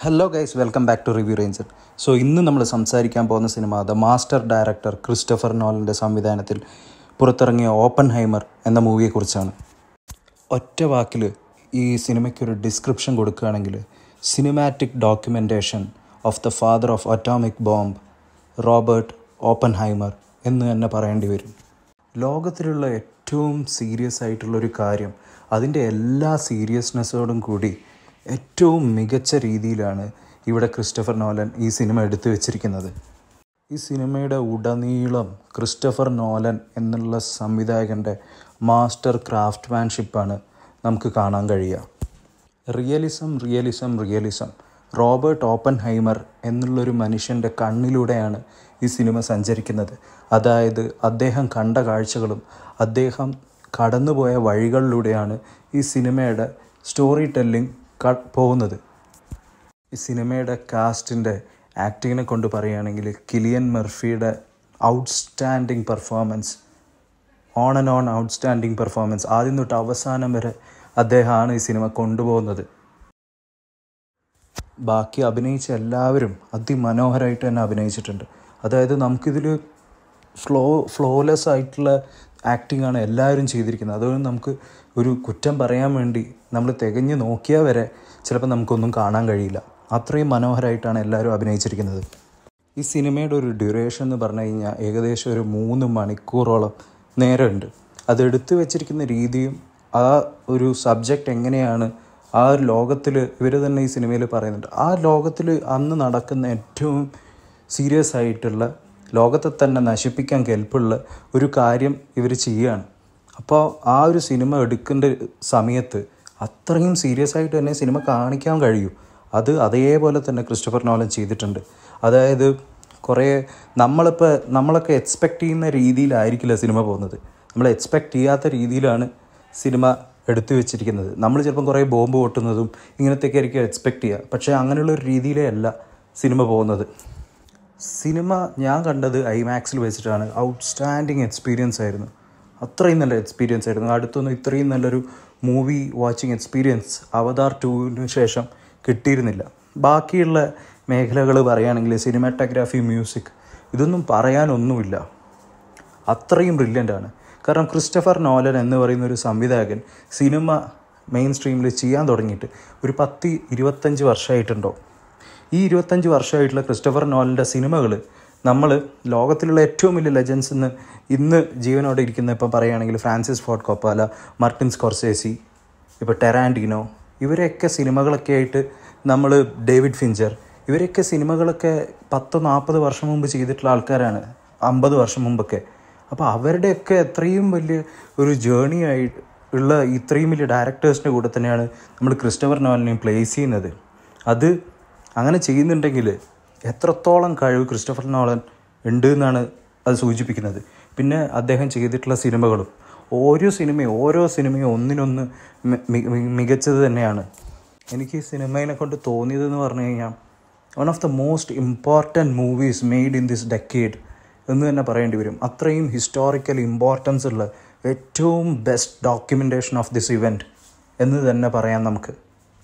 hello guys welcome back to review ranger so ഇന്ന് നമ്മൾ സംസാരിക്കാൻ പോകുന്ന സിനിമ ദ മാസ്റ്റർ ഡയറക്ടർ ക്രിസ്റ്റഫർ നോളൻ്റെ സംവിധാനത്തിൽ പുറത്തിറങ്ങിയ ഓപ്പൺ ഹൈമർ എന്ന മൂവിയെക്കുറിച്ചാണ് ഒറ്റ വാക്കിൽ ഈ സിനിമയ്ക്കൊരു ഡിസ്ക്രിപ്ഷൻ കൊടുക്കുകയാണെങ്കിൽ cinematic documentation of the father of atomic bomb Robert Oppenheimer എന്ന് തന്നെ പറയേണ്ടി വരും ലോകത്തിലുള്ള ഏറ്റവും സീരിയസ് ആയിട്ടുള്ളൊരു കാര്യം അതിൻ്റെ എല്ലാ സീരിയസ്നെസ്സോടും കൂടി ഏറ്റവും മികച്ച രീതിയിലാണ് ഇവിടെ ക്രിസ്റ്റഫർ നോലൻ ഈ സിനിമ എടുത്തു വച്ചിരിക്കുന്നത് ഈ സിനിമയുടെ ഉടനീളം ക്രിസ്റ്റഫർ നോലൻ എന്നുള്ള സംവിധായകൻ്റെ മാസ്റ്റർ ക്രാഫ്റ്റ്മാൻഷിപ്പാണ് നമുക്ക് കാണാൻ കഴിയുക realism realism realism Robert Oppenheimer എന്നുള്ളൊരു മനുഷ്യൻ്റെ കണ്ണിലൂടെയാണ് ഈ സിനിമ സഞ്ചരിക്കുന്നത് അതായത് അദ്ദേഹം കണ്ട കാഴ്ചകളും അദ്ദേഹം കടന്നുപോയ വഴികളിലൂടെയാണ് ഈ സിനിമയുടെ സ്റ്റോറി ടെല്ലിംഗ് പോകുന്നത് ഈ സിനിമയുടെ കാസ്റ്റിൻ്റെ ആക്ടിങ്ങിനെ കൊണ്ട് പറയുകയാണെങ്കിൽ കിലിയൻ മെർഫിയുടെ outstanding performance on and on outstanding performance ആദ്യം തൊട്ട് അവസാനം വരെ അദ്ദേഹമാണ് ഈ സിനിമ കൊണ്ടുപോകുന്നത് ബാക്കി അഭിനയിച്ച എല്ലാവരും അതിമനോഹരമായിട്ട് തന്നെ അഭിനയിച്ചിട്ടുണ്ട് അതായത് നമുക്കിതിൽ ഫ്ലോ ഫ്ലോലെസ് ആയിട്ടുള്ള ആക്ടിംഗ് ആണ് എല്ലാവരും ചെയ്തിരിക്കുന്നത് അതുകൊണ്ട് നമുക്ക് ഒരു കുറ്റം പറയാൻ വേണ്ടി നമ്മൾ തികഞ്ഞ് നോക്കിയാൽ വരെ ചിലപ്പോൾ നമുക്കൊന്നും കാണാൻ കഴിയില്ല അത്രയും മനോഹരമായിട്ടാണ് എല്ലാവരും അഭിനയിച്ചിരിക്കുന്നത് ഈ സിനിമയുടെ ഒരു ഡ്യൂറേഷൻ എന്ന് പറഞ്ഞു കഴിഞ്ഞാൽ ഏകദേശം ഒരു മൂന്ന് മണിക്കൂറോളം നേരമുണ്ട് അതെടുത്തു വെച്ചിരിക്കുന്ന രീതിയും ആ ഒരു സബ്ജക്റ്റ് എങ്ങനെയാണ് ആ ഒരു ലോകത്തിൽ ഇവർ തന്നെ ഈ സിനിമയിൽ പറയുന്നുണ്ട് ആ ലോകത്തിൽ അന്ന് നടക്കുന്ന ഏറ്റവും സീരിയസ് ആയിട്ടുള്ള ലോകത്തെ തന്നെ നശിപ്പിക്കാൻ കെൽപ്പുള്ള ഒരു കാര്യം ഇവർ ചെയ്യുകയാണ് അപ്പോൾ ആ ഒരു സിനിമ എടുക്കേണ്ട സമയത്ത് അത്രയും സീരിയസ് ആയിട്ട് തന്നെ സിനിമ കാണിക്കാൻ കഴിയും അത് അതേപോലെ തന്നെ ക്രിസ്റ്റഫർ നോലൻ ചെയ്തിട്ടുണ്ട് അതായത് കുറേ നമ്മളിപ്പോൾ നമ്മളൊക്കെ എക്സ്പെക്റ്റ് ചെയ്യുന്ന രീതിയിലായിരിക്കില്ല സിനിമ പോകുന്നത് നമ്മൾ എക്സ്പെക്റ്റ് ചെയ്യാത്ത രീതിയിലാണ് സിനിമ എടുത്തു വെച്ചിരിക്കുന്നത് നമ്മൾ ചിലപ്പം കുറേ ബോംബ് പൊട്ടുന്നതും ഇങ്ങനത്തെയൊക്കെ ആയിരിക്കും എക്സ്പെക്റ്റ് ചെയ്യുക പക്ഷേ അങ്ങനെയുള്ള ഒരു രീതിയിലേ അല്ല സിനിമ പോകുന്നത് സിനിമ ഞാൻ കണ്ടത് ഐമാക്സിൽ വെച്ചിട്ടാണ് ഔട്ട്സ്റ്റാൻഡിങ് എക്സ്പീരിയൻസ് ആയിരുന്നു അത്രയും നല്ല എക്സ്പീരിയൻസ് ആയിരുന്നു അടുത്തൊന്നും ഇത്രയും നല്ലൊരു മൂവി വാച്ചിങ് എക്സ്പീരിയൻസ് അവതാർ ടുവിന് ശേഷം കിട്ടിയിരുന്നില്ല ബാക്കിയുള്ള മേഖലകൾ പറയുകയാണെങ്കിൽ സിനിമാറ്റോഗ്രാഫി മ്യൂസിക് ഇതൊന്നും പറയാനൊന്നുമില്ല അത്രയും ബ്രില്യൻ്റ് ആണ് കാരണം ക്രിസ്റ്റഫർ നോലൻ എന്ന് പറയുന്ന ഒരു സംവിധായകൻ സിനിമ മെയിൻ സ്ട്രീമിൽ ചെയ്യാൻ തുടങ്ങിയിട്ട് ഒരു പത്ത് ഇരുപത്തഞ്ച് വർഷമായിട്ടുണ്ടോ ഈ ഇരുപത്തഞ്ച് വർഷമായിട്ടുള്ള ക്രിസ്റ്റഫർ നോലൻ്റെ സിനിമകൾ നമ്മൾ ലോകത്തിലുള്ള ഏറ്റവും വലിയ ലെജൻസ് എന്ന് ഇന്ന് ജീവനോടെ ഇരിക്കുന്ന ഇപ്പം പറയുകയാണെങ്കിൽ Francis Ford Coppola Martin Scorsese ഇപ്പോൾ ടെറാൻഡിനോ ഇവരെയൊക്കെ സിനിമകളൊക്കെ ആയിട്ട് നമ്മൾ ഡേവിഡ് ഫിഞ്ചർ ഇവരൊക്കെ സിനിമകളൊക്കെ പത്ത് നാൽപ്പത് വർഷം മുമ്പ് ചെയ്തിട്ടുള്ള ആൾക്കാരാണ് അമ്പത് വർഷം മുമ്പൊക്കെ അപ്പോൾ അവരുടെയൊക്കെ എത്രയും വലിയ ഒരു ജേണി ആയിട്ട് ഉള്ള ഇത്രയും വലിയ ഡയറക്ടേഴ്സിൻ്റെ കൂടെ തന്നെയാണ് നമ്മൾ ക്രിസ്റ്റഫർ നോലിനെയും പ്ലേസ് ചെയ്യുന്നത് അത് അങ്ങനെ ചെയ്യുന്നുണ്ടെങ്കിൽ എത്രത്തോളം കഴിവ് ക്രിസ്റ്റഫർ നോളൻ ഉണ്ട് എന്നാണ് അത് സൂചിപ്പിക്കുന്നത് പിന്നെ അദ്ദേഹം ചെയ്തിട്ടുള്ള സിനിമകളും ഓരോ സിനിമയും ഓരോ സിനിമയും ഒന്നിനൊന്ന് മികച്ചത് തന്നെയാണ് എനിക്ക് ഈ സിനിമയെ കൊണ്ട് തോന്നിയതെന്ന് പറഞ്ഞു കഴിഞ്ഞാൽ one of the most important movies made in this decade എന്ന് തന്നെ പറയേണ്ടി വരും അത്രയും ഹിസ്റ്റോറിക്കൽ ഇമ്പോർട്ടൻസ് ഉള്ള ഏറ്റവും best documentation of this event എന്ന് തന്നെ പറയാം നമുക്ക്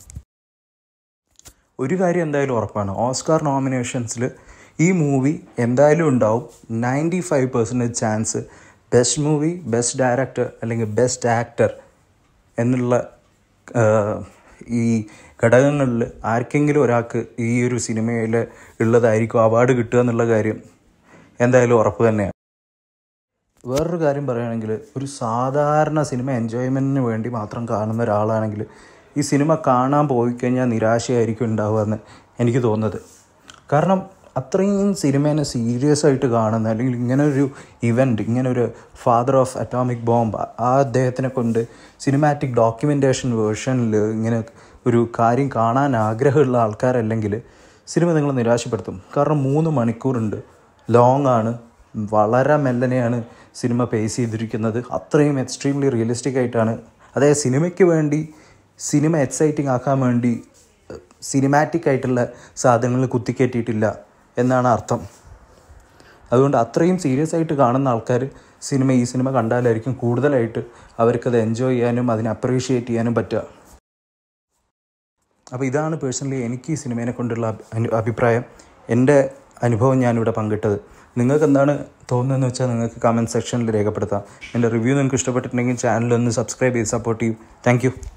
ഒരു കാര്യം എന്തായാലും ഉറപ്പാണ് ഓസ്കാർ നോമിനേഷൻസിൽ ഈ മൂവി എന്തായാലും ഉണ്ടാവും ninety five percentage chance best movie best director അല്ലെങ്കിൽ ബെസ്റ്റ് ആക്ടർ എന്നുള്ള ഈ ഘടകങ്ങളിൽ ആർക്കെങ്കിലും ഒരാൾക്ക് ഈ ഒരു സിനിമയിൽ ഉള്ളതായിരിക്കും അവാർഡ് കിട്ടുക എന്നുള്ള കാര്യം എന്തായാലും ഉറപ്പ് തന്നെയാണ് വേറൊരു കാര്യം പറയുകയാണെങ്കിൽ ഒരു സാധാരണ സിനിമ എൻജോയ്മെൻറ്റിന് വേണ്ടി മാത്രം കാണുന്ന ഒരാളാണെങ്കിൽ ഈ സിനിമ കാണാൻ പോയി കഴിഞ്ഞാൽ നിരാശയായിരിക്കും ഉണ്ടാവുക എന്ന് എനിക്ക് തോന്നുന്നത് കാരണം അത്രയും സിനിമേനെ സീരിയസ് ആയിട്ട് കാണുന്ന അല്ലെങ്കിൽ ഇങ്ങനെ ഒരു ഇവൻറ്റ് ഇങ്ങനെ ഒരു ഫാദർ ഓഫ് അറ്റോമിക് ബോംബ് ആ അദ്ദേഹത്തിനെ കൊണ്ട് സിനിമാറ്റിക് ഡോക്യുമെൻറ്റേഷൻ വേർഷനിൽ ഇങ്ങനെ ഒരു കാര്യം കാണാൻ ആഗ്രഹമുള്ള ആൾക്കാരല്ലെങ്കിൽ സിനിമ നിങ്ങൾ നിരാശപ്പെടുത്തും കാരണം മൂന്ന് മണിക്കൂറുണ്ട് ലോങ് ആണ് വളരെ മെല്ലനെയാണ് സിനിമ പേസ് ചെയ്തിരിക്കുന്നത് അത്രയും എക്സ്ട്രീംലി റിയലിസ്റ്റിക് ആയിട്ടാണ് അതായത് സിനിമയ്ക്ക് വേണ്ടി സിനിമ എക്സൈറ്റിംഗ് ആക്കാൻ വേണ്ടി സിനിമാറ്റിക് ആയിട്ടുള്ള സാധനങ്ങൾ കുത്തിക്കയറ്റിയിട്ടില്ല എന്നാണ് അർത്ഥം അതുകൊണ്ട് അത്രയും സീരിയസ് ആയിട്ട് കാണുന്ന ആൾക്കാർ സിനിമ ഈ സിനിമ കണ്ടാലായിരിക്കും കൂടുതലായിട്ട് അവർക്കത് എൻജോയ് ചെയ്യാനും അതിനെ അപ്രീഷിയേറ്റ് ചെയ്യാനും പറ്റുക അപ്പോൾ ഇതാണ് പേഴ്സണലി എനിക്ക് ഈ സിനിമയെ കൊണ്ടുള്ള അഭി- അനു- അഭിപ്രായം എൻ്റെ അനുഭവം ഞാനിവിടെ പങ്കിട്ടത് നിങ്ങൾക്ക് എന്താണ് തോന്നുന്നതെന്ന് വെച്ചാൽ നിങ്ങൾക്ക് കമൻറ്റ് സെക്ഷനിൽ രേഖപ്പെടുത്താം എൻ്റെ റിവ്യൂ നിങ്ങൾക്ക് ഇഷ്ടപ്പെട്ടിട്ടുണ്ടെങ്കിൽ ചാനലൊന്ന് സബ്സ്ക്രൈബ് ചെയ്ത് സപ്പോർട്ട് ചെയ്യും താങ്ക്